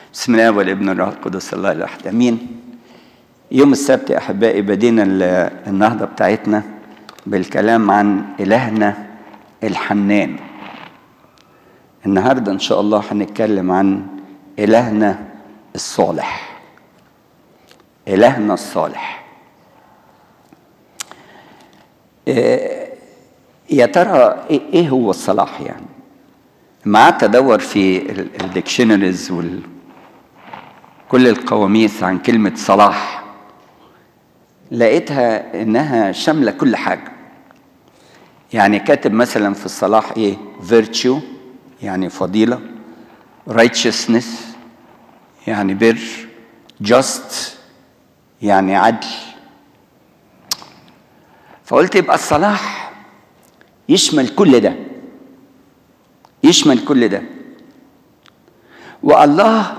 بسم الله والابن والروح القدس الله الاحد امين يوم السبت يا احبائي بدينا النهضه بتاعتنا بالكلام عن الهنا الحنان النهارده ان شاء الله هنتكلم عن الهنا الصالح الهنا الصالح يا ترى ايه هو الصلاح يعني ما قعدت ادور في الديكشنريز وال كل القواميس عن كلمة صلاح لقيتها إنها شاملة كل حاجة يعني كاتب مثلا في الصلاح إيه virtue يعني فضيلة righteousness يعني بر just يعني عدل فقلت يبقى الصلاح يشمل كل ده يشمل كل ده والله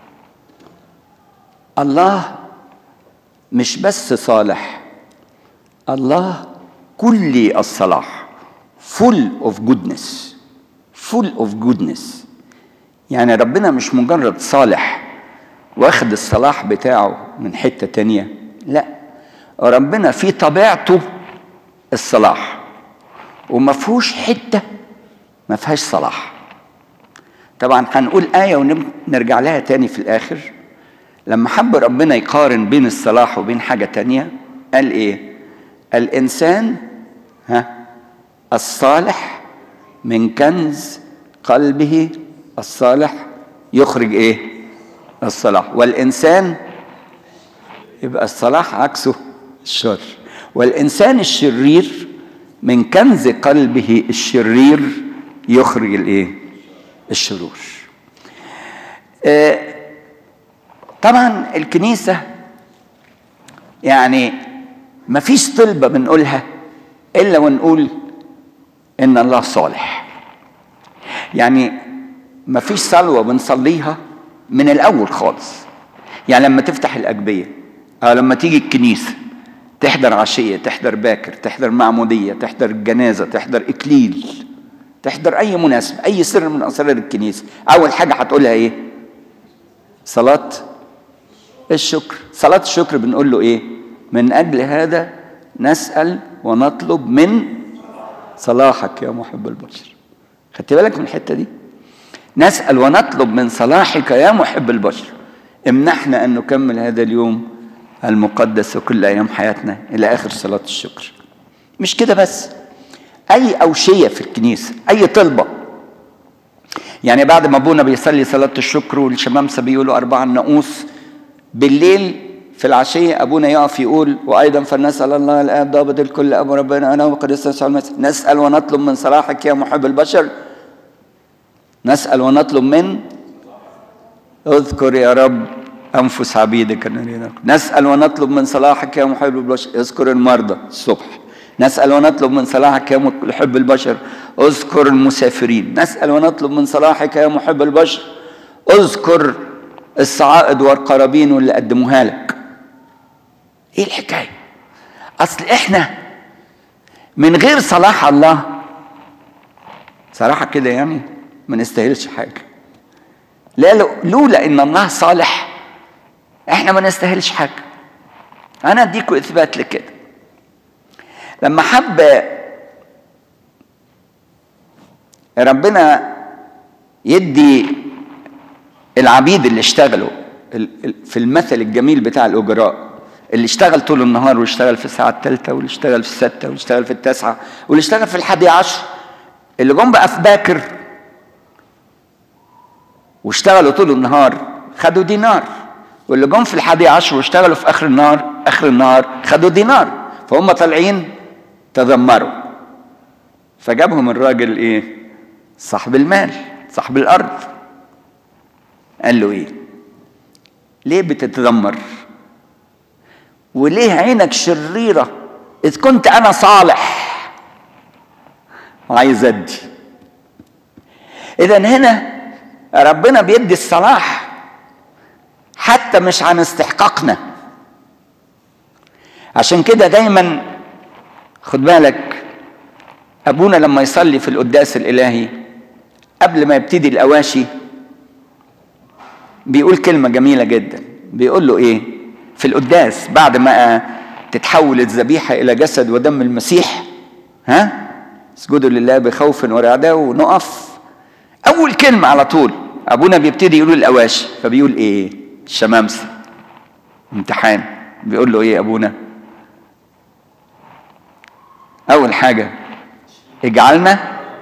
الله مش بس صالح الله كل الصلاح full of goodness full of goodness يعني ربنا مش مجرد صالح واخد الصلاح بتاعه من حتة تانية لا ربنا في طبيعته الصلاح وما فيهوش حتة ما فيهاش صلاح طبعا هنقول آية ونرجع لها تاني في الآخر لما حب ربنا يقارن بين الصلاح وبين حاجة تانية قال إيه؟ الإنسان ها الصالح من كنز قلبه الصالح يخرج إيه؟ الصلاح والإنسان يبقى الصلاح عكسه الشر والإنسان الشرير من كنز قلبه الشرير يخرج الإيه؟ الشرور آه طبعا الكنيسة يعني ما فيش طلبة بنقولها إلا ونقول إن الله صالح يعني ما فيش صلوة بنصليها من الأول خالص يعني لما تفتح الأجبية أو لما تيجي الكنيسة تحضر عشية تحضر باكر تحضر معمودية تحضر الجنازة تحضر إكليل تحضر أي مناسبة أي سر من أسرار الكنيسة أول حاجة هتقولها إيه؟ صلاة الشكر صلاة الشكر بنقول له ايه من اجل هذا نسأل ونطلب من صلاحك يا محب البشر خدت بالك من الحتة دي نسأل ونطلب من صلاحك يا محب البشر امنحنا أن نكمل هذا اليوم المقدس وكل أيام حياتنا إلى آخر صلاة الشكر مش كده بس أي أوشية في الكنيسة أي طلبة يعني بعد ما أبونا بيصلي صلاة الشكر والشمامسة بيقولوا أربعة النقوس بالليل في العشية أبونا يقف يقول وأيضا فلنسأل الله الآب ضابط الكل أبو ربنا أنا وقدس يسوع المسيح نسأل ونطلب من صلاحك يا محب البشر نسأل ونطلب من اذكر يا رب أنفس عبيدك نسأل ونطلب من صلاحك يا محب البشر اذكر المرضى الصبح نسأل ونطلب من صلاحك يا محب البشر اذكر المسافرين نسأل ونطلب من صلاحك يا محب البشر اذكر الصعائد والقرابين واللي قدموها لك ايه الحكايه اصل احنا من غير صلاح الله صراحة كده يعني ما نستاهلش حاجة لا لولا ان الله صالح احنا ما نستاهلش حاجة انا اديكم اثبات لكده لما حب ربنا يدي العبيد اللي اشتغلوا في المثل الجميل بتاع الأجراء اللي اشتغل طول النهار واشتغل في الساعة الثالثة واللي اشتغل في الستة واللي اشتغل في التاسعة واللي اشتغل في الحادي عشر اللي جم بقى في باكر واشتغلوا طول النهار خدوا دينار واللي جم في الحادي عشر واشتغلوا في آخر النهار آخر النهار خدوا دينار فهم طالعين تذمروا فجابهم الراجل ايه صاحب المال صاحب الأرض قال له ايه ليه بتتذمر وليه عينك شريرة إذ كنت أنا صالح وعايز أدي إذا هنا ربنا بيدي الصلاح حتى مش عن استحقاقنا عشان كده دايما خد بالك أبونا لما يصلي في القداس الإلهي قبل ما يبتدي الأواشي بيقول كلمة جميلة جدا بيقول له إيه في القداس بعد ما تتحول الذبيحة إلى جسد ودم المسيح ها اسجدوا لله بخوف ورعدة ونقف أول كلمة على طول أبونا بيبتدي يقول الأواشي فبيقول إيه الشمامسة امتحان بيقول له إيه أبونا أول حاجة اجعلنا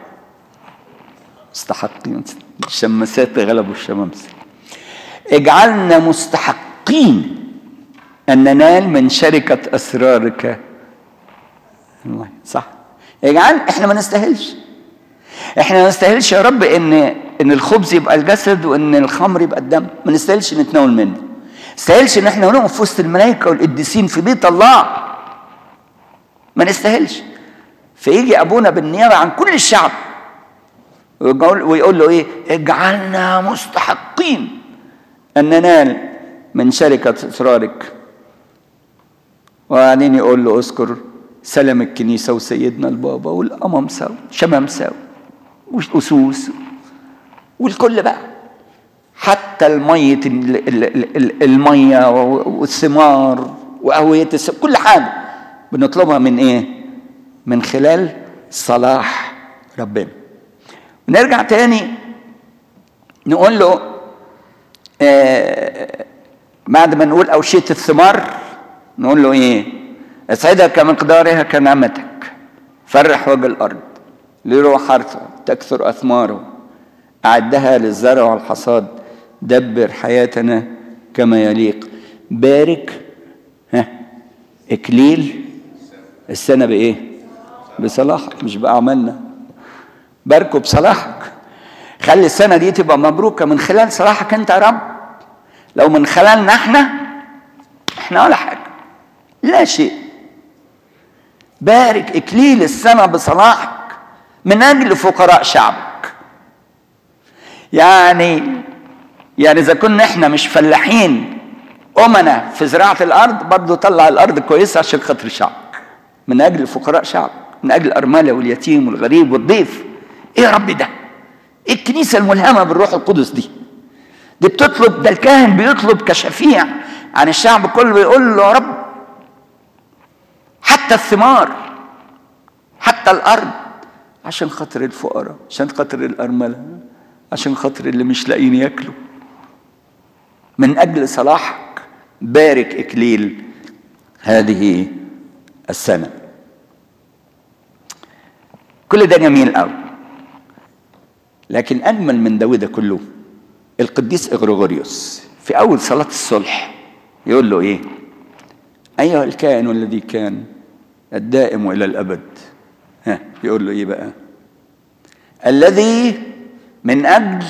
مستحقين الشماسات غلبوا الشمامسة اجعلنا مستحقين أن ننال من شركة أسرارك الله صح اجعل احنا ما نستاهلش احنا ما نستاهلش يا رب ان ان الخبز يبقى الجسد وان الخمر يبقى الدم ما نستاهلش نتناول منه ما نستاهلش ان احنا نقف في وسط الملائكه والقديسين في بيت الله ما نستاهلش فيجي ابونا بالنيابه عن كل الشعب ويقول له ايه اجعلنا مستحقين ان ننال من شركه اسرارك وبعدين يقول له اذكر سلم الكنيسة وسيدنا البابا والأمامسة وشمامسة وأسوس والكل بقى حتى المية المية والثمار وأهوية كل حاجة بنطلبها من إيه؟ من خلال صلاح ربنا ونرجع تاني نقول له آه بعد ما نقول أوشية الثمار نقول له إيه؟ اسعدها كمقدارها كنعمتك فرح وجه الارض ليروح حرثها تكثر اثماره اعدها للزرع والحصاد دبر حياتنا كما يليق بارك ها اكليل السنه بايه بصلاحك مش باعمالنا باركه بصلاحك خلي السنه دي تبقى مبروكه من خلال صلاحك انت يا رب لو من خلالنا احنا احنا ولا حاجه لا شيء بارك اكليل السنه بصلاحك من اجل فقراء شعبك يعني يعني اذا كنا احنا مش فلاحين امنا في زراعه الارض برضه طلع الارض كويسه عشان خاطر شعبك من اجل فقراء شعبك من اجل الارمله واليتيم والغريب والضيف ايه يا رب ده ايه الكنيسه الملهمه بالروح القدس دي دي بتطلب ده الكاهن بيطلب كشفيع عن الشعب كله بيقول له يا رب حتى الثمار حتى الارض عشان خاطر الفقراء عشان خاطر الارمله عشان خاطر اللي مش لاقيين ياكلوا من اجل صلاحك بارك اكليل هذه السنه كل ده جميل قوي لكن اجمل من ده وده كله القديس اغريغوريوس في اول صلاه الصلح يقول له ايه ايها الكائن الذي كان الدائم الى الابد ها يقول له ايه بقى الذي من اجل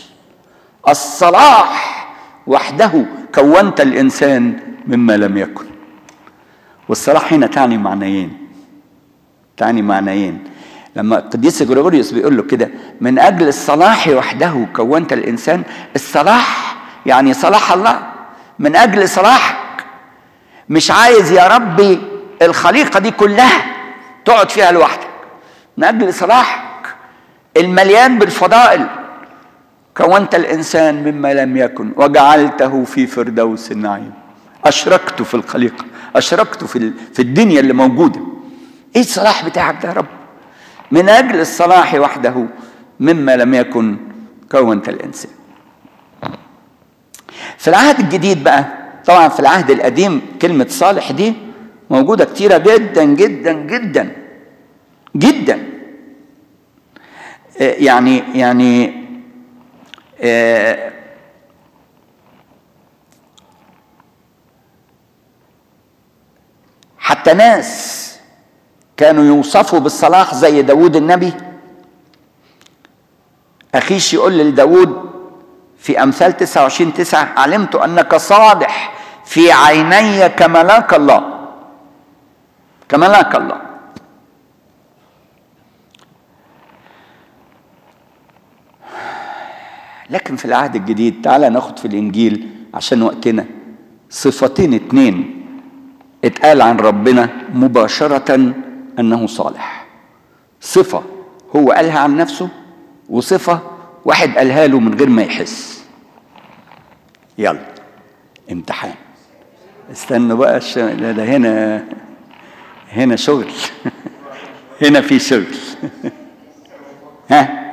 الصلاح وحده كونت الانسان مما لم يكن والصلاح هنا تعني معنيين تعني معنيين لما القديس جريجوريوس بيقول له كده من اجل الصلاح وحده كونت الانسان الصلاح يعني صلاح الله من اجل صلاحك مش عايز يا ربي الخليقه دي كلها تقعد فيها لوحدك من اجل صلاحك المليان بالفضائل كونت الانسان مما لم يكن وجعلته في فردوس النعيم اشركته في الخليقه اشركته في في الدنيا اللي موجوده ايه الصلاح بتاعك ده يا رب من اجل الصلاح وحده مما لم يكن كونت الانسان في العهد الجديد بقى طبعا في العهد القديم كلمه صالح دي موجوده كتيره جدا جدا جدا جدا يعني يعني حتى ناس كانوا يوصفوا بالصلاح زي داود النبي أخيش يقول لداود في أمثال 29 تسعة علمت أنك صالح في عيني كملاك الله كملاك الله لكن في العهد الجديد تعالى ناخد في الإنجيل عشان وقتنا صفتين اتنين اتقال عن ربنا مباشرة أنه صالح صفة هو قالها عن نفسه وصفة واحد قالها له من غير ما يحس يلا امتحان استنوا بقى الش... ده, ده هنا هنا شغل هنا في شغل ها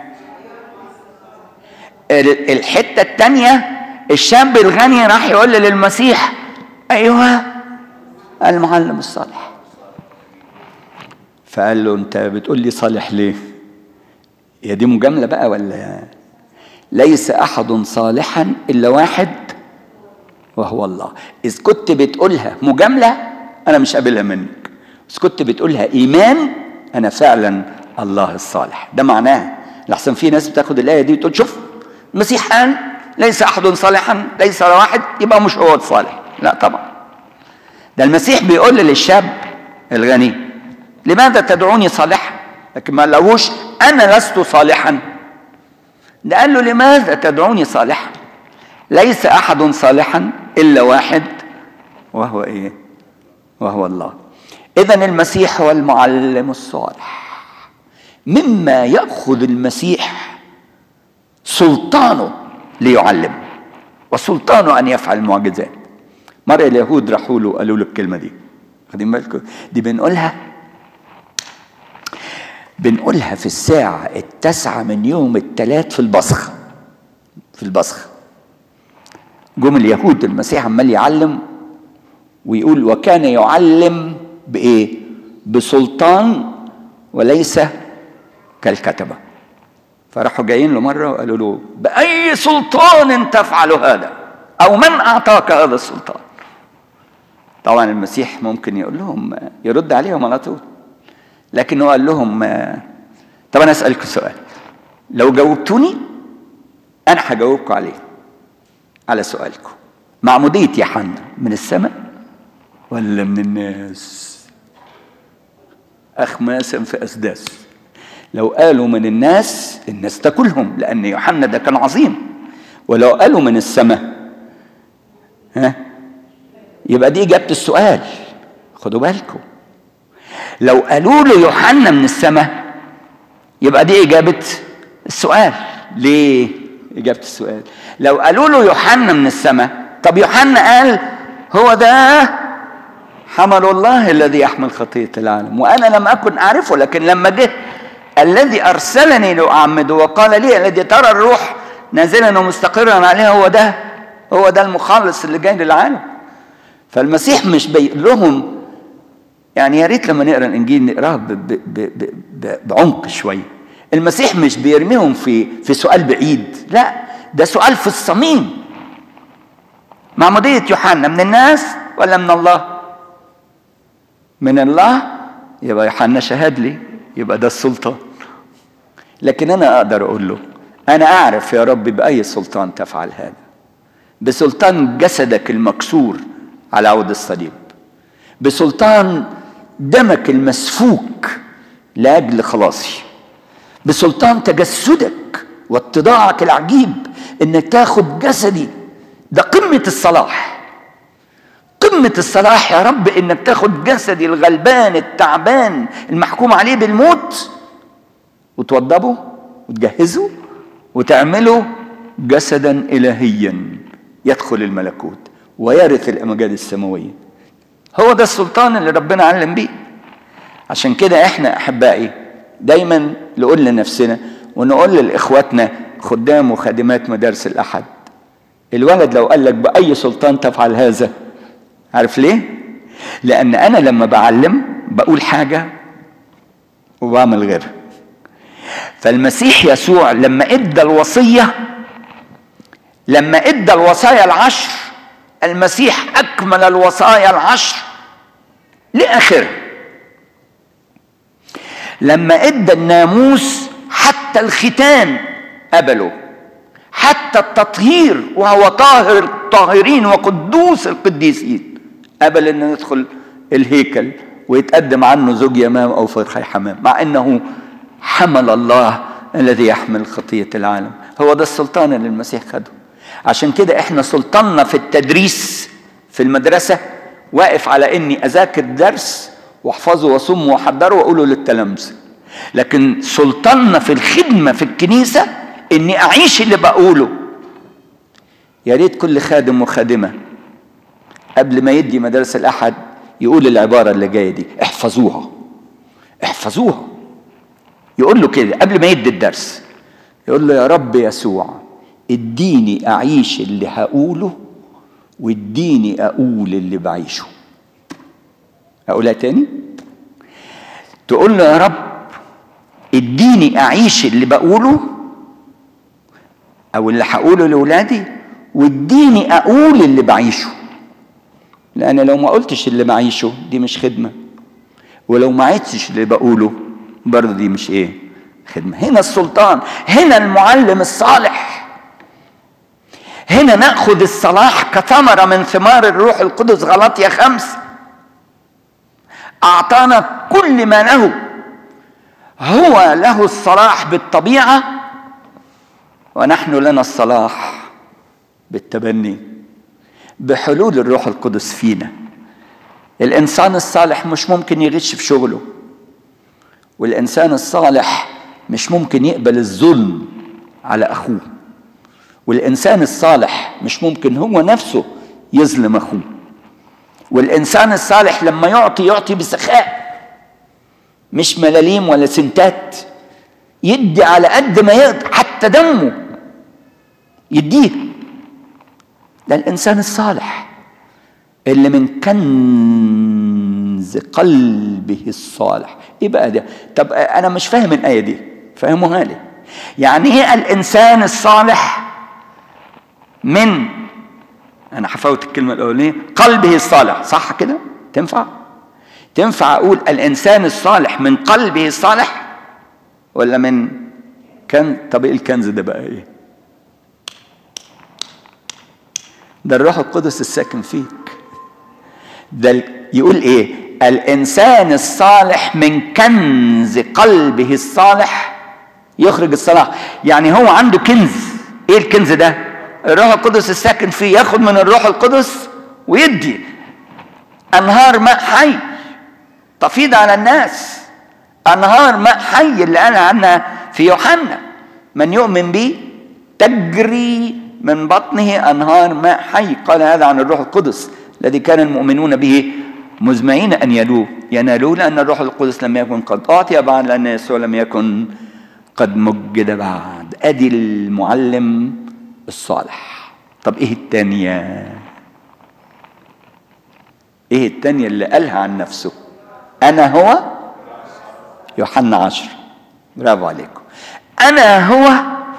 الحتة التانية الشاب الغني راح يقول للمسيح أيوه المعلم الصالح فقال له أنت بتقول لي صالح ليه؟ هي دي مجاملة بقى ولا ليس أحد صالحا إلا واحد وهو الله إذ كنت بتقولها مجاملة أنا مش قابلها منك إذ كنت بتقولها إيمان أنا فعلا الله الصالح ده معناها لحسن في ناس بتاخد الآية دي وتقول شوف المسيح قال ليس أحد صالحا ليس واحد يبقى مش هو الصالح لا طبعا ده المسيح بيقول للشاب الغني لماذا تدعوني صالحا لكن ما لهوش أنا لست صالحا ده قال له لماذا تدعوني صالحا ليس أحد صالحا إلا واحد وهو إيه وهو الله إذا المسيح هو المعلم الصالح مما يأخذ المسيح سلطانه ليعلم وسلطانه أن يفعل المعجزات مرة اليهود راحوا له قالوا له الكلمة دي واخدين بالكم دي بنقولها بنقولها في الساعة التاسعة من يوم الثلاث في البصخ في البصخ جم اليهود المسيح عمال يعلم ويقول وكان يعلم بإيه؟ بسلطان وليس كالكتبة فراحوا جايين له مرة وقالوا له بأي سلطان تفعل هذا أو من أعطاك هذا السلطان طبعا المسيح ممكن يقول لهم يرد عليهم على طول لكنه قال لهم طب أنا أسألكم سؤال لو جاوبتوني أنا هجاوبكم عليه على سؤالكم معمودية يوحنا من السماء ولا من الناس أخماسا في أسداس لو قالوا من الناس الناس تاكلهم لأن يوحنا ده كان عظيم ولو قالوا من السماء ها يبقى دي إجابة السؤال خدوا بالكم لو قالوا له يوحنا من السماء يبقى دي إجابة السؤال ليه إجابة السؤال لو قالوا له يوحنا من السماء طب يوحنا قال هو ده حمل الله الذي يحمل خطية العالم وأنا لم أكن أعرفه لكن لما جه الذي أرسلني لأعمده وقال لي الذي ترى الروح نازلا ومستقرا عليها هو ده هو ده المخلص اللي جاي للعالم فالمسيح مش بيقول لهم يعني يا ريت لما نقرا الانجيل نقراه بعمق شويه المسيح مش بيرميهم في في سؤال بعيد لا ده سؤال في الصميم معمودية يوحنا من الناس ولا من الله من الله يبقى يوحنا شهد لي يبقى ده السلطان لكن انا اقدر اقول له انا اعرف يا رب باي سلطان تفعل هذا بسلطان جسدك المكسور على عود الصليب بسلطان دمك المسفوك لاجل خلاصي بسلطان تجسدك واتضاعك العجيب انك تاخد جسدي ده قمه الصلاح قمة الصلاح يا رب انك تاخد جسدي الغلبان التعبان المحكوم عليه بالموت وتوضبه وتجهزه وتعمله جسدا الهيا يدخل الملكوت ويرث الامجاد السماويه هو ده السلطان اللي ربنا علم بيه عشان كده احنا احبائي دايما نقول لنفسنا ونقول لاخواتنا خدام وخادمات مدارس الاحد الولد لو قال لك باي سلطان تفعل هذا عارف ليه لان انا لما بعلم بقول حاجه وبعمل غيرها فالمسيح يسوع لما ادى الوصيه لما ادى الوصايا العشر المسيح اكمل الوصايا العشر لاخره لما ادى الناموس حتى الختان قبله حتى التطهير وهو طاهر الطاهرين وقدوس القديسين قبل انه يدخل الهيكل ويتقدم عنه زوج يمام او فرخي حمام مع انه حمل الله الذي يحمل خطيه العالم هو ده السلطان اللي المسيح خده عشان كده احنا سلطاننا في التدريس في المدرسه واقف على اني اذاكر درس واحفظه واصم واحضره واقوله للتلامذه لكن سلطاننا في الخدمه في الكنيسه اني اعيش اللي بقوله يا ريت كل خادم وخادمه قبل ما يدي مدارس الاحد يقول العباره اللي جايه دي احفظوها احفظوها يقول له كده قبل ما يدي الدرس يقول له يا رب يسوع اديني اعيش اللي هقوله واديني اقول اللي بعيشه اقولها تاني تقول له يا رب اديني اعيش اللي بقوله او اللي هقوله لاولادي واديني اقول اللي بعيشه لان لو ما قلتش اللي بعيشه دي مش خدمه ولو ما عدتش اللي بقوله برضه دي مش ايه خدمه هنا السلطان هنا المعلم الصالح هنا ناخذ الصلاح كثمره من ثمار الروح القدس غلطية خمس اعطانا كل ما له هو له الصلاح بالطبيعه ونحن لنا الصلاح بالتبني بحلول الروح القدس فينا الانسان الصالح مش ممكن يغش في شغله والانسان الصالح مش ممكن يقبل الظلم على اخوه والانسان الصالح مش ممكن هو نفسه يظلم اخوه والانسان الصالح لما يعطي يعطي بسخاء مش ملاليم ولا سنتات يدي على قد ما يقدر حتى دمه يديه ده الانسان الصالح اللي من كنز قلبه الصالح ايه بقى ده طب انا مش فاهم الايه دي فهموها لي يعني ايه الانسان الصالح من انا حفوت الكلمه الاولانيه قلبه الصالح صح كده تنفع تنفع اقول الانسان الصالح من قلبه الصالح ولا من كان طب ايه الكنز ده بقى ايه ده الروح القدس الساكن فيك ده يقول ايه الانسان الصالح من كنز قلبه الصالح يخرج الصلاح يعني هو عنده كنز ايه الكنز ده الروح القدس الساكن فيه ياخد من الروح القدس ويدي انهار ماء حي تفيض على الناس انهار ماء حي اللي قال عنها في يوحنا من يؤمن بي تجري من بطنه انهار ماء حي قال هذا عن الروح القدس الذي كان المؤمنون به مزمعين ان ينالوه ينالوه لان الروح القدس لم يكن قد اعطي بعد لان يسوع لم يكن قد مجد بعد ادي المعلم الصالح طب ايه الثانيه ايه الثانيه اللي قالها عن نفسه انا هو يوحنا عشر برافو عليكم انا هو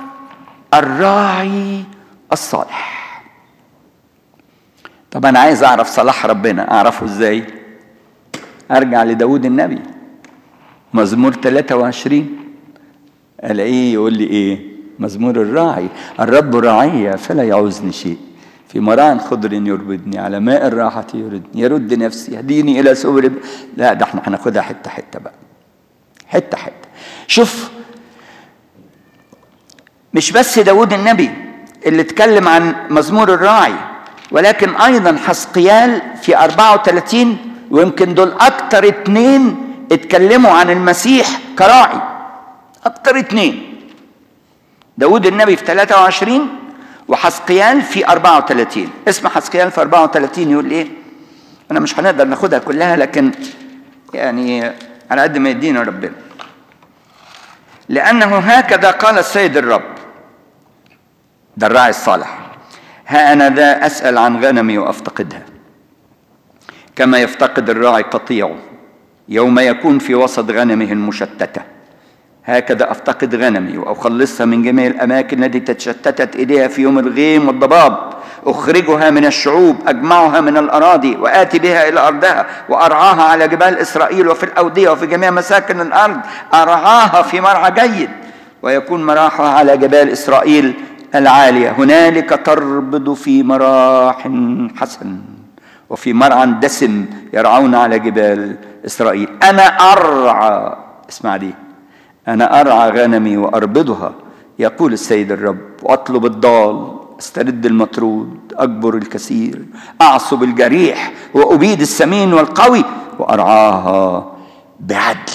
الراعي الصالح طب انا عايز اعرف صلاح ربنا اعرفه ازاي ارجع لداود النبي مزمور 23 الاقيه يقول لي ايه مزمور الراعي الرب راعي فلا يعوزني شيء في مراع خضر يربدني على ماء الراحة يردني يرد نفسي يهديني إلى سبل لا ده احنا هناخدها حتة حتة بقى حتة حتة شوف مش بس داود النبي اللي اتكلم عن مزمور الراعي ولكن أيضا حسقيال في 34 ويمكن دول أكتر اتنين اتكلموا عن المسيح كراعي أكتر اتنين داود النبي في 23 وحسقيال في 34 اسم حسقيال في 34 يقول ايه انا مش هنقدر ناخدها كلها لكن يعني على قد ما يدينا ربنا لانه هكذا قال السيد الرب ده الراعي الصالح ها انا ذا اسال عن غنمي وافتقدها كما يفتقد الراعي قطيعه يوم يكون في وسط غنمه المشتته هكذا افتقد غنمي واخلصها من جميع الاماكن التي تشتتت اليها في يوم الغيم والضباب اخرجها من الشعوب اجمعها من الاراضي واتي بها الى ارضها وارعاها على جبال اسرائيل وفي الاوديه وفي جميع مساكن الارض ارعاها في مرعى جيد ويكون مراحها على جبال اسرائيل العاليه هنالك تربض في مراح حسن وفي مرعى دسم يرعون على جبال اسرائيل انا ارعى اسمع دي أنا أرعى غنمي وأربضها يقول السيد الرب وأطلب الضال استرد المطرود أكبر الكثير أعصب الجريح وأبيد السمين والقوي وأرعاها بعدل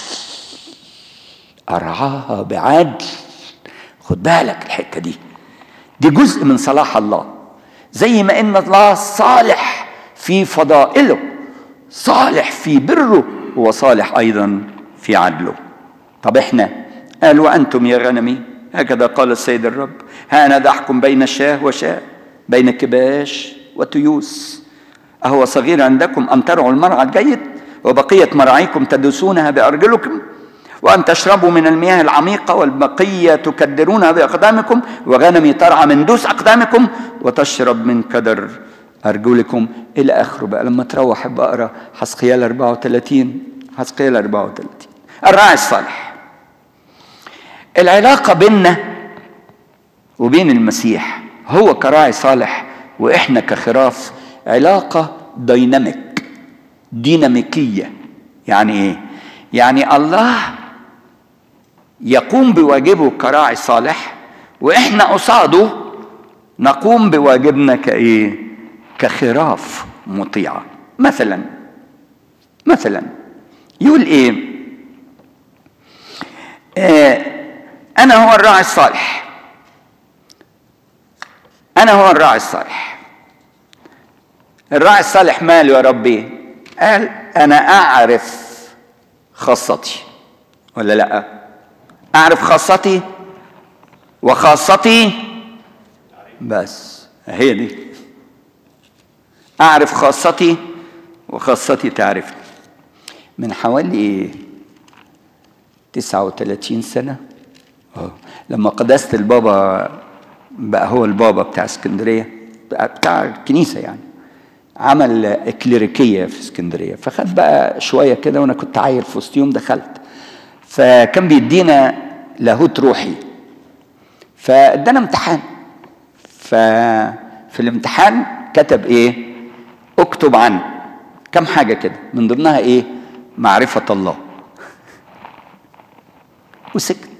أرعاها بعدل خد بالك الحتة دي دي جزء من صلاح الله زي ما ان الله صالح في فضائله صالح في بره هو صالح ايضا في عدله طب احنا قال وانتم يا غنمي هكذا قال السيد الرب ها انا احكم بين الشاه وشاه بين كباش وتيوس اهو صغير عندكم ان ترعوا المرعى الجيد وبقيه مراعيكم تدوسونها بارجلكم وأن تشربوا من المياه العميقة والبقية تكدرونها بأقدامكم وغنمي ترعى من دوس أقدامكم وتشرب من كدر أرجلكم إلى آخره بقى لما تروح بقرا حسقيال 34 حسقيال 34 الراعي الصالح العلاقة بيننا وبين المسيح هو كراعي صالح وإحنا كخراف علاقة ديناميك ديناميكية يعني إيه؟ يعني الله يقوم بواجبه كراعي صالح واحنا قصاده نقوم بواجبنا كايه كخراف مطيعه مثلا مثلا يقول ايه آه انا هو الراعي الصالح انا هو الراعي الصالح الراعي الصالح ماله يا ربي قال انا اعرف خاصتي ولا لا اعرف خاصتي وخاصتي بس هي دي اعرف خاصتي وخاصتي تعرفني من حوالي 39 سنة أوه. لما قداسة البابا بقى هو البابا بتاع اسكندرية بتاع الكنيسة يعني عمل اكليريكية في اسكندرية فخد بقى شوية كده وانا كنت عاير في وسط يوم دخلت فكان بيدينا لاهوت روحي فادانا امتحان ففي الامتحان كتب ايه اكتب عن كم حاجه كده من ضمنها ايه معرفه الله وسكت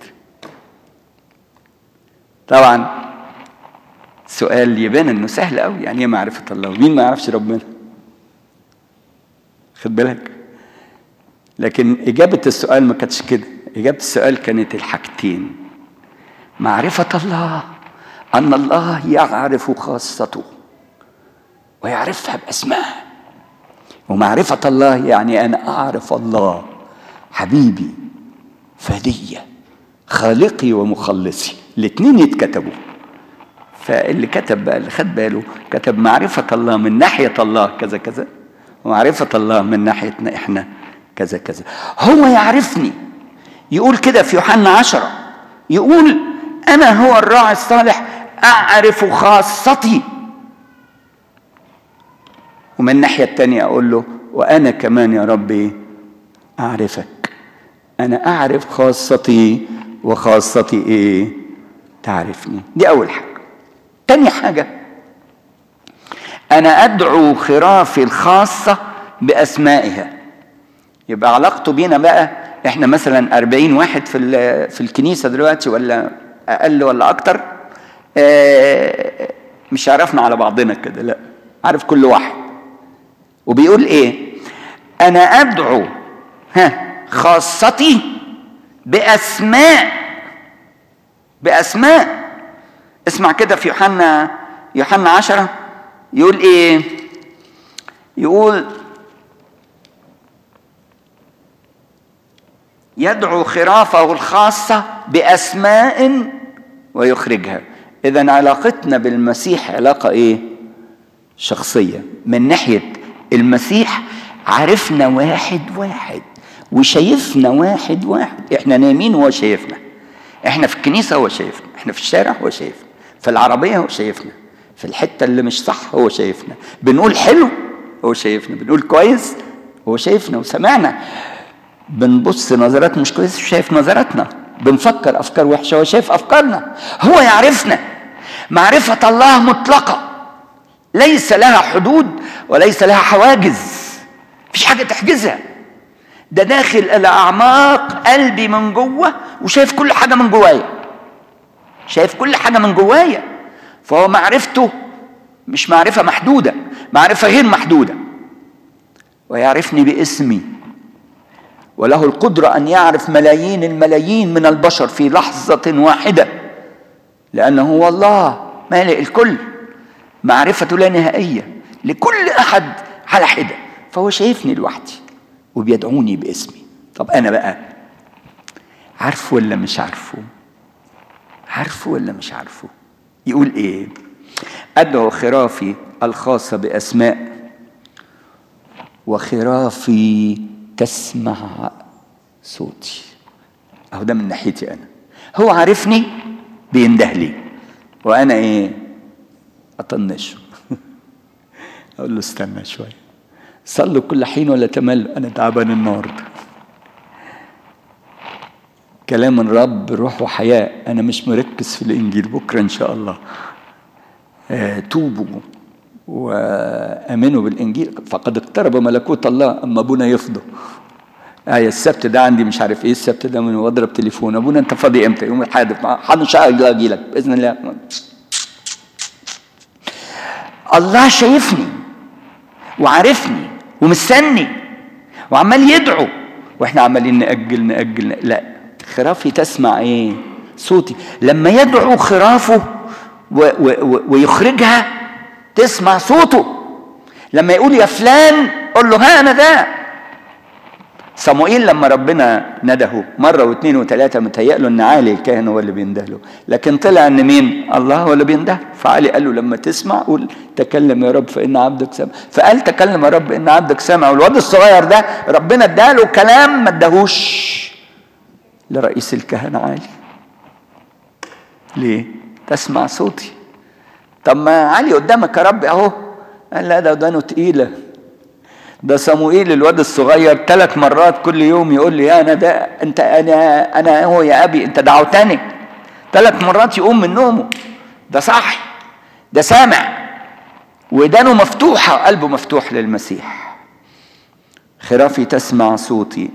طبعا سؤال يبان انه سهل قوي يعني ايه معرفه الله ومين ما يعرفش ربنا خد بالك لكن اجابه السؤال ما كانتش كده إجابة السؤال كانت الحاجتين معرفة الله أن الله يعرف خاصته ويعرفها بأسمائها ومعرفة الله يعني أنا أعرف الله حبيبي فدية خالقي ومخلصي الاثنين يتكتبوا فاللي كتب بقى اللي خد باله كتب معرفة الله من ناحية الله كذا كذا ومعرفة الله من ناحيتنا احنا كذا كذا هو يعرفني يقول كده في يوحنا عشرة يقول أنا هو الراعي الصالح أعرف خاصتي ومن الناحية التانية أقول له وأنا كمان يا ربي أعرفك أنا أعرف خاصتي وخاصتي إيه تعرفني دي أول حاجة تاني حاجة أنا أدعو خرافي الخاصة بأسمائها يبقى علاقته بينا بقى احنا مثلا 40 واحد في في الكنيسه دلوقتي ولا اقل ولا اكتر اه مش عرفنا على بعضنا كده لا عارف كل واحد وبيقول ايه انا ادعو ها خاصتي باسماء باسماء اسمع كده في يوحنا يوحنا عشرة يقول ايه يقول يدعو خرافه الخاصة بأسماء ويخرجها إذا علاقتنا بالمسيح علاقة إيه؟ شخصية من ناحية المسيح عرفنا واحد واحد وشايفنا واحد واحد احنا نايمين وهو شايفنا احنا في الكنيسة هو شايفنا احنا في الشارع هو شايفنا في العربية هو شايفنا في الحتة اللي مش صح هو شايفنا بنقول حلو هو شايفنا بنقول كويس هو شايفنا وسمعنا بنبص نظرات مش كويسه شايف نظراتنا بنفكر افكار وحشه هو شايف افكارنا هو يعرفنا معرفه الله مطلقه ليس لها حدود وليس لها حواجز مفيش حاجه تحجزها ده داخل الى اعماق قلبي من جوه وشايف كل حاجه من جوايا شايف كل حاجه من جوايا فهو معرفته مش معرفه محدوده معرفه غير محدوده ويعرفني باسمي وله القدرة أن يعرف ملايين الملايين من البشر في لحظة واحدة لأنه هو الله مالئ الكل معرفته لا نهائية لكل أحد على حدة فهو شايفني لوحدي وبيدعوني باسمي طب أنا بقى عارفه ولا مش عارفه عارفه ولا مش عارفه يقول ايه ادعو خرافي الخاصه باسماء وخرافي تسمع صوتي اهو ده من ناحيتي انا هو عارفني بينده لي وانا ايه اطنشه اقول له استنى شويه صلوا كل حين ولا تمل انا تعبان النهارده كلام الرب روح وحياة أنا مش مركز في الإنجيل بكرة إن شاء الله آه توبوا وآمنوا بالإنجيل فقد اقترب ملكوت الله أما أبونا يفضى آية السبت ده عندي مش عارف إيه السبت ده من واضرب تليفون أبونا أنت فاضي إمتى يوم الحادث إن شاء الله أجي لك بإذن الله الله شايفني وعارفني ومستني وعمال يدعو واحنا عمالين نأجل نأجل لا خرافي تسمع ايه صوتي لما يدعو خرافه و و و ويخرجها تسمع صوته لما يقول يا فلان قول له ها انا ده صموئيل لما ربنا نده مره واثنين وثلاثه متهيأ له ان علي الكاهن هو اللي بينده له لكن طلع ان مين الله هو اللي بينده فعلي قال له لما تسمع قول تكلم يا رب فان عبدك سامع فقال تكلم يا رب ان عبدك سامع والواد الصغير ده ربنا اداله كلام ما اداهوش لرئيس الكهنة عالي ليه تسمع صوتي طب ما علي قدامك يا رب اهو قال لا ده ودانه تقيله ده صموئيل الواد الصغير ثلاث مرات كل يوم يقول لي انا ده انت انا انا هو يا ابي انت دعوتني ثلاث مرات يقوم من نومه ده صح ده سامع ودانه مفتوحه قلبه مفتوح للمسيح خرافي تسمع صوتي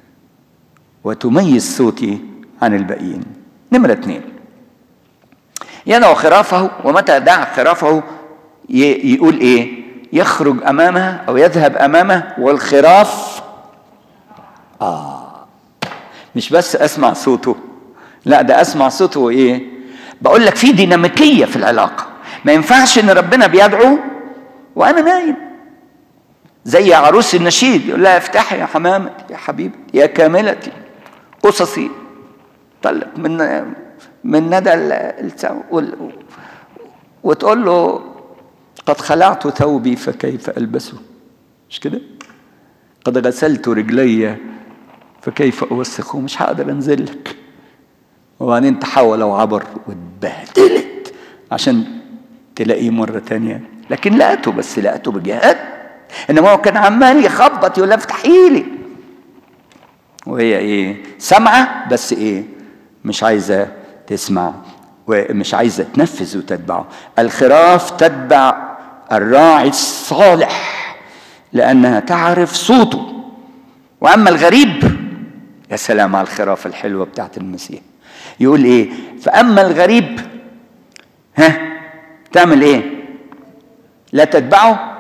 وتميز صوتي عن الباقيين نمرة اثنين يدعو خرافه ومتى دعا خرافه يقول ايه يخرج امامها او يذهب امامه والخراف اه مش بس اسمع صوته لا ده اسمع صوته ايه بقول لك في ديناميكيه في العلاقه ما ينفعش ان ربنا بيدعو وانا نايم زي عروس النشيد يقول لها افتحي يا حمامتي يا حبيبتي يا كاملتي قصصي طلق من من ندى وتقول له قد خلعت ثوبي فكيف البسه مش كده قد غسلت رجلي فكيف اوسخه مش هقدر انزل لك وبعدين تحول وعبر واتبهدلت عشان تلاقيه مرة تانية لكن لقته بس لقته بجهاد انما هو كان عمال يخبط يقول افتحي لي وهي ايه سامعه بس ايه مش عايزه تسمع ومش عايزه تنفذ وتتبعه الخراف تتبع الراعي الصالح لانها تعرف صوته واما الغريب يا سلام على الخراف الحلوه بتاعت المسيح يقول ايه فاما الغريب ها تعمل ايه لا تتبعه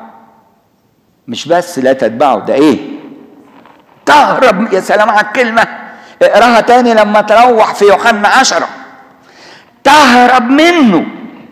مش بس لا تتبعه ده ايه تهرب يا سلام على الكلمة اقراها تاني لما تروح في يوحنا عشرة تهرب منه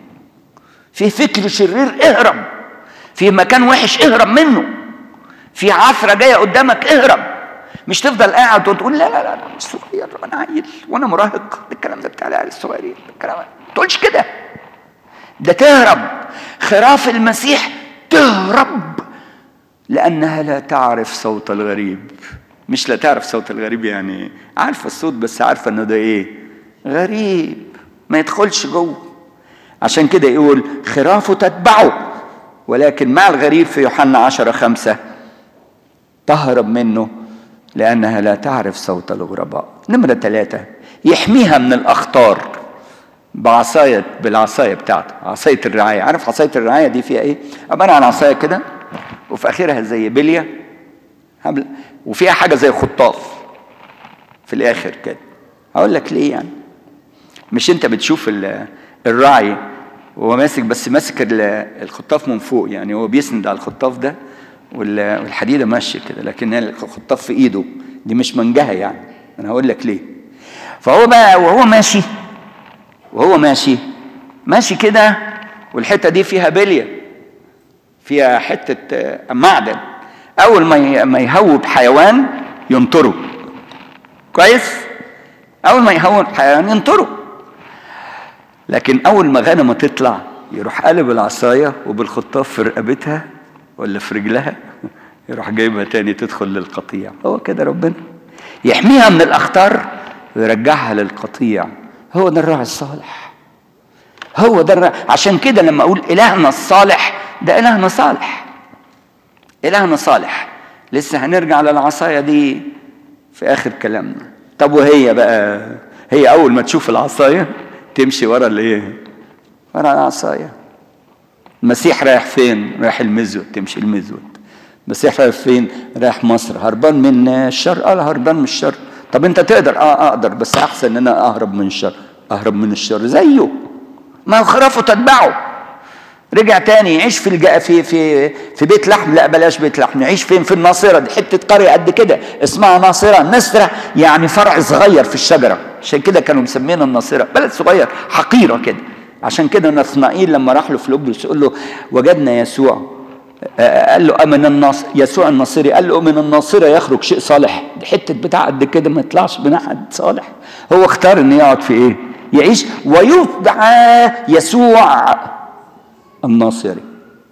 في فكر شرير اهرب في مكان وحش اهرب منه في عثرة جاية قدامك اهرب مش تفضل قاعد وتقول لا لا لا انا مش صغير انا عيل وانا مراهق الكلام ده بتاع العيال الصغيرين الكلام ما تقولش كده ده تهرب خراف المسيح تهرب لانها لا تعرف صوت الغريب مش لا تعرف صوت الغريب يعني عارفه الصوت بس عارفه انه ده ايه غريب ما يدخلش جوه عشان كده يقول خرافه تتبعه ولكن مع الغريب في يوحنا عشرة خمسة تهرب منه لأنها لا تعرف صوت الغرباء نمرة ثلاثة يحميها من الأخطار بعصاية بالعصاية بتاعته عصاية الرعاية عارف عصاية الرعاية دي فيها ايه عبارة عن عصاية كده وفي آخرها زي بلية وفيها حاجة زي خطاف في الآخر كده هقول لك ليه يعني مش انت بتشوف الراعي وهو ماسك بس ماسك الخطاف من فوق يعني هو بيسند على الخطاف ده والحديده ماشيه كده لكن الخطاف في ايده دي مش منجهه يعني انا هقول لك ليه فهو بقى وهو ماشي وهو ماشي ماشي كده والحته دي فيها بليه فيها حته معدن اول ما ما يهوب حيوان ينطره كويس اول ما يهوب حيوان ينطره لكن اول ما غنمه تطلع يروح قلب العصايه وبالخطاف في رقبتها ولا في رجلها يروح جايبها تاني تدخل للقطيع هو كده ربنا يحميها من الاخطار ويرجعها للقطيع هو ده الراعي الصالح هو ده الراعي عشان كده لما اقول الهنا الصالح ده الهنا صالح الهنا صالح لسه هنرجع للعصايه دي في اخر كلامنا طب وهي بقى هي اول ما تشوف العصايه تمشي ورا الايه ورا العصايه المسيح رايح فين رايح المزود تمشي المزود المسيح رايح فين رايح مصر هربان من الشر اه هربان من الشر طب انت تقدر اه اقدر بس احسن ان انا اهرب من الشر اهرب من الشر زيه ما خرافه تتبعه رجع تاني يعيش في الج... في في في بيت لحم لا بلاش بيت لحم يعيش فين في الناصره دي حته قريه قد كده اسمها ناصره نسره يعني فرع صغير في الشجره عشان كده كانوا مسمينها الناصره بلد صغير حقيره كده عشان كده نثنائيل لما راح له فلوبلس يقول له وجدنا يسوع قال له من الناصر يسوع الناصري قال له من الناصرة يخرج شيء صالح دي حتة بتاع قد كده ما يطلعش من أحد صالح هو اختار إنه يقعد في إيه؟ يعيش ويدعى يسوع الناصري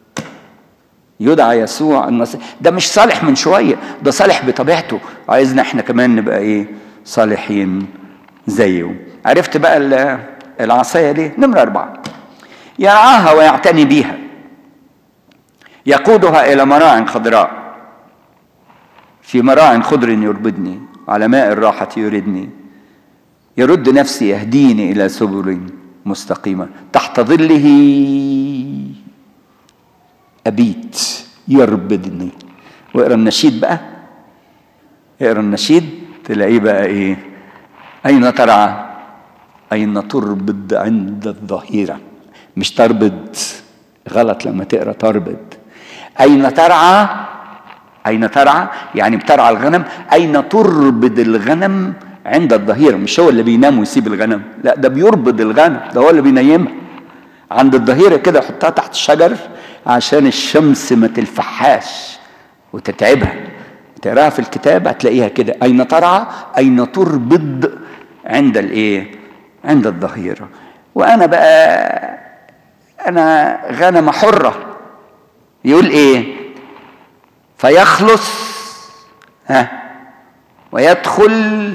يدعى يسوع الناصري ده مش صالح من شوية ده صالح بطبيعته عايزنا احنا كمان نبقى ايه صالحين زيه عرفت بقى العصاية دي نمرة أربعة يرعاها ويعتني بيها يقودها إلى مراع خضراء في مراع خضر يربدني على ماء الراحة يردني يرد نفسي يهديني إلى سبل مستقيمة تحت ظله أبيت يربدني واقرا النشيد بقى اقرا النشيد تلاقيه بقى ايه أين ترعى أين تربد عند الظهيرة مش تربد غلط لما تقرا تربد أين ترعى أين ترعى يعني بترعى الغنم أين تربد الغنم عند الظهيرة مش هو اللي بينام ويسيب الغنم لا ده بيربد الغنم ده هو اللي بينيمها عند الظهيرة كده يحطها تحت الشجر عشان الشمس ما تلفحهاش وتتعبها تقراها في الكتاب هتلاقيها كده أين ترعى أين تربد عند الإيه عند الظهيرة وأنا بقى أنا غنمة حرة يقول ايه فيخلص ها ويدخل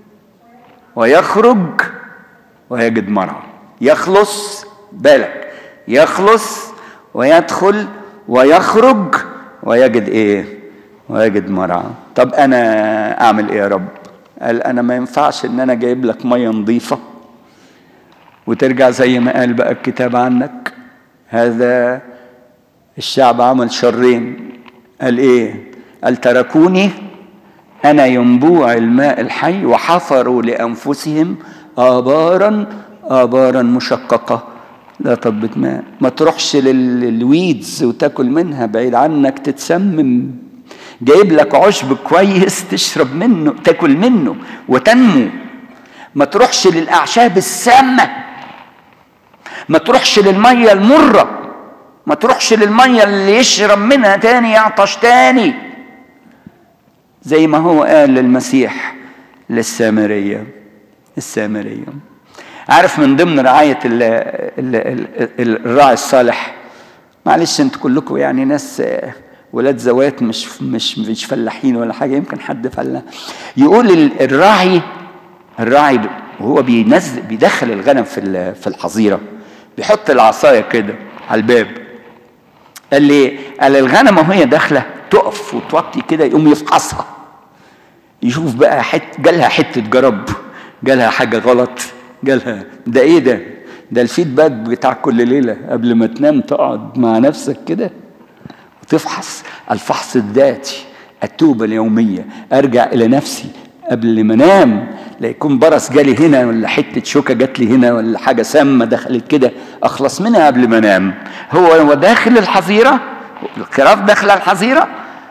ويخرج ويجد مرعى يخلص بالك يخلص ويدخل ويخرج ويجد ايه ويجد مرعى طب انا اعمل ايه يا رب قال انا ما ينفعش ان انا جايب لك ميه نظيفه وترجع زي ما قال بقى الكتاب عنك هذا الشعب عمل شرين قال ايه قال تركوني انا ينبوع الماء الحي وحفروا لانفسهم ابارا ابارا مشققه لا تضبط ماء ما تروحش للويدز وتاكل منها بعيد عنك تتسمم جايب لك عشب كويس تشرب منه تاكل منه وتنمو ما تروحش للاعشاب السامه ما تروحش للميه المره ما تروحش للمية اللي يشرب منها تاني يعطش تاني زي ما هو قال للمسيح للسامرية السامرية عارف من ضمن رعاية الراعي الصالح معلش انتوا كلكم يعني ناس ولاد زوات مش مش مش فلاحين ولا حاجه يمكن حد فلاح يقول الراعي الراعي وهو بينزل بيدخل الغنم في في الحظيره بيحط العصايه كده على الباب قال لي قال الغنم وهي داخله تقف وتوطي كده يقوم يفحصها يشوف بقى حت جالها حته جرب جالها حاجه غلط جالها ده ايه ده ده الفيدباك بتاع كل ليله قبل ما تنام تقعد مع نفسك كده وتفحص الفحص الذاتي التوبه اليوميه ارجع الى نفسي قبل ما انام لا يكون برص جالي هنا ولا حته شوكه جات لي هنا ولا حاجه سامه دخلت كده اخلص منها قبل ما انام هو هو داخل الحظيره الخراف داخل الحظيره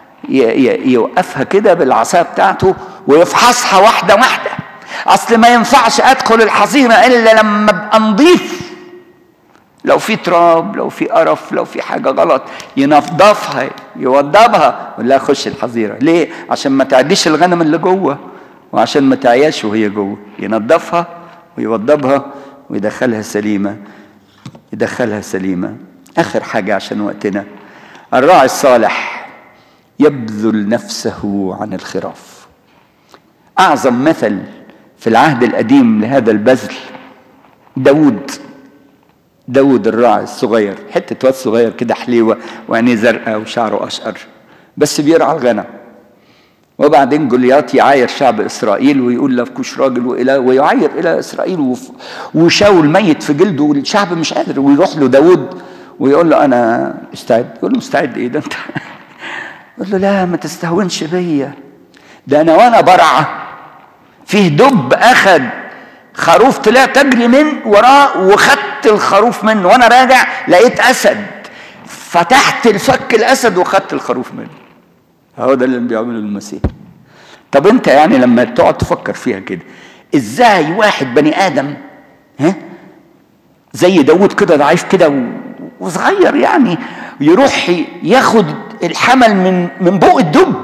يوقفها كده بالعصايه بتاعته ويفحصها واحده واحده اصل ما ينفعش ادخل الحظيره الا لما ابقى نظيف لو في تراب لو في قرف لو في حاجه غلط ينظفها يوضبها ولا خش الحظيره ليه عشان ما تعديش الغنم اللي جوه وعشان ما تعياش وهي جوه ينظفها ويوضبها ويدخلها سليمه يدخلها سليمه اخر حاجه عشان وقتنا الراعي الصالح يبذل نفسه عن الخراف اعظم مثل في العهد القديم لهذا البذل داود داود الراعي الصغير حتة واد صغير كده حليوة وعينيه زرقاء وشعره أشقر بس بيرعى الغنم وبعدين جولياط يعاير شعب إسرائيل ويقول لفكوش راجل وإلى ويعاير إلى إسرائيل وف- وشاول ميت في جلده والشعب مش قادر ويروح له داود ويقول له أنا مستعد يقول له مستعد إيه ده أنت يقول له لا ما تستهونش بيا ده أنا وأنا برعى فيه دب أخد خروف طلعت اجري من وراه وخدت الخروف منه وانا راجع لقيت اسد فتحت الفك الاسد وخدت الخروف منه هو ده اللي بيعمله المسيح طب انت يعني لما تقعد تفكر فيها كده ازاي واحد بني ادم ها زي داود كده ضعيف كده و- وصغير يعني يروح ياخد الحمل من من بوق الدب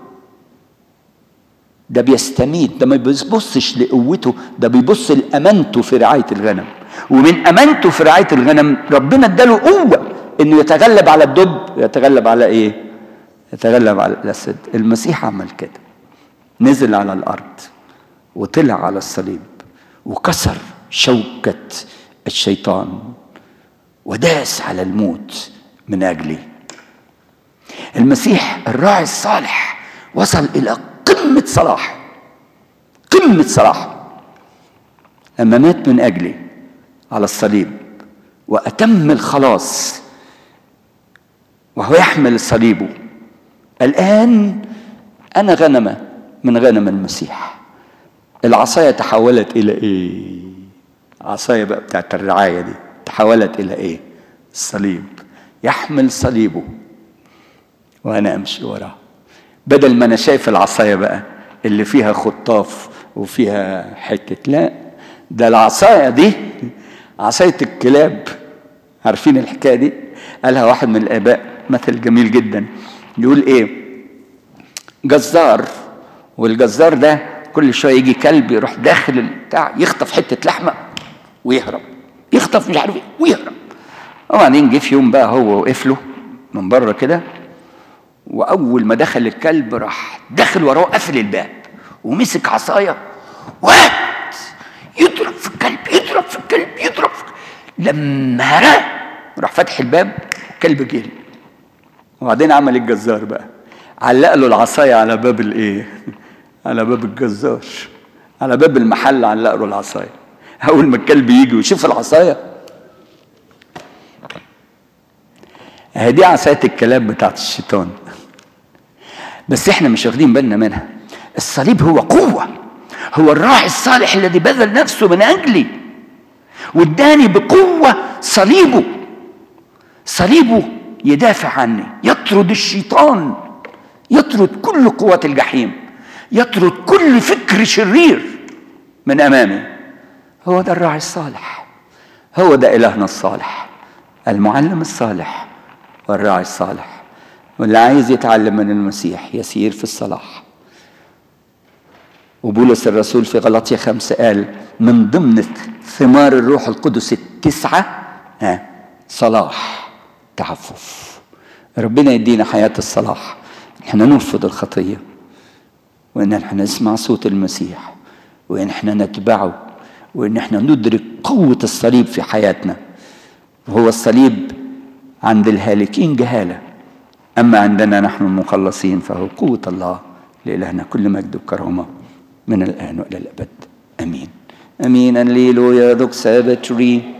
ده بيستميت ده ما بيبصش لقوته ده بيبص لامانته في رعايه الغنم ومن امانته في رعايه الغنم ربنا اداله قوه انه يتغلب على الدب يتغلب على ايه يتغلب على الاسد المسيح عمل كده نزل على الارض وطلع على الصليب وكسر شوكه الشيطان وداس على الموت من اجلي المسيح الراعي الصالح وصل الى قمه صلاح قمه صلاح لما مات من اجلي على الصليب واتم الخلاص وهو يحمل صليبه الان انا غنمه من غنم المسيح العصايه تحولت الى ايه عصايه بقى بتاعت الرعايه دي تحولت الى ايه الصليب يحمل صليبه وانا امشي وراه بدل ما انا شايف العصايه بقى اللي فيها خطاف وفيها حته لا ده العصايه دي عصايه الكلاب عارفين الحكايه دي قالها واحد من الاباء مثل جميل جدا يقول ايه جزار والجزار ده كل شويه يجي كلب يروح داخل البتاع يخطف حته لحمه ويهرب يخطف مش عارف ايه ويهرب وبعدين جه في يوم بقى هو وقف له من بره كده واول ما دخل الكلب راح دخل وراه قفل الباب ومسك عصايه وات يضرب في الكلب يضرب في الكلب يضرب في لما هراه راح فتح الباب الكلب جري وبعدين عمل الجزار بقى علق له العصايه على باب الايه على باب الجزار على باب المحل علق له العصايه اول ما الكلب يجي ويشوف العصايه اهي دي عصايه الكلام بتاعت الشيطان بس احنا مش واخدين بالنا منها الصليب هو قوه هو الراعي الصالح الذي بذل نفسه من اجلي واداني بقوه صليبه صليبه يدافع عني يطرد الشيطان يطرد كل قوات الجحيم يطرد كل فكر شرير من امامي هو ده الراعي الصالح هو ده الهنا الصالح المعلم الصالح والراعي الصالح واللي عايز يتعلم من المسيح يسير في الصلاح وبولس الرسول في غلطية خمسة قال من ضمن ثمار الروح القدس التسعة ها صلاح تعفف ربنا يدينا حياة الصلاح احنا نرفض الخطية وان احنا نسمع صوت المسيح وان احنا نتبعه وان احنا ندرك قوة الصليب في حياتنا وهو الصليب عند الهالكين جهالة أما عندنا نحن المخلصين فهو قوة الله لإلهنا كل مجد وكرامة من الآن وإلى الأبد آمين آمين الليلويا دوك سابتري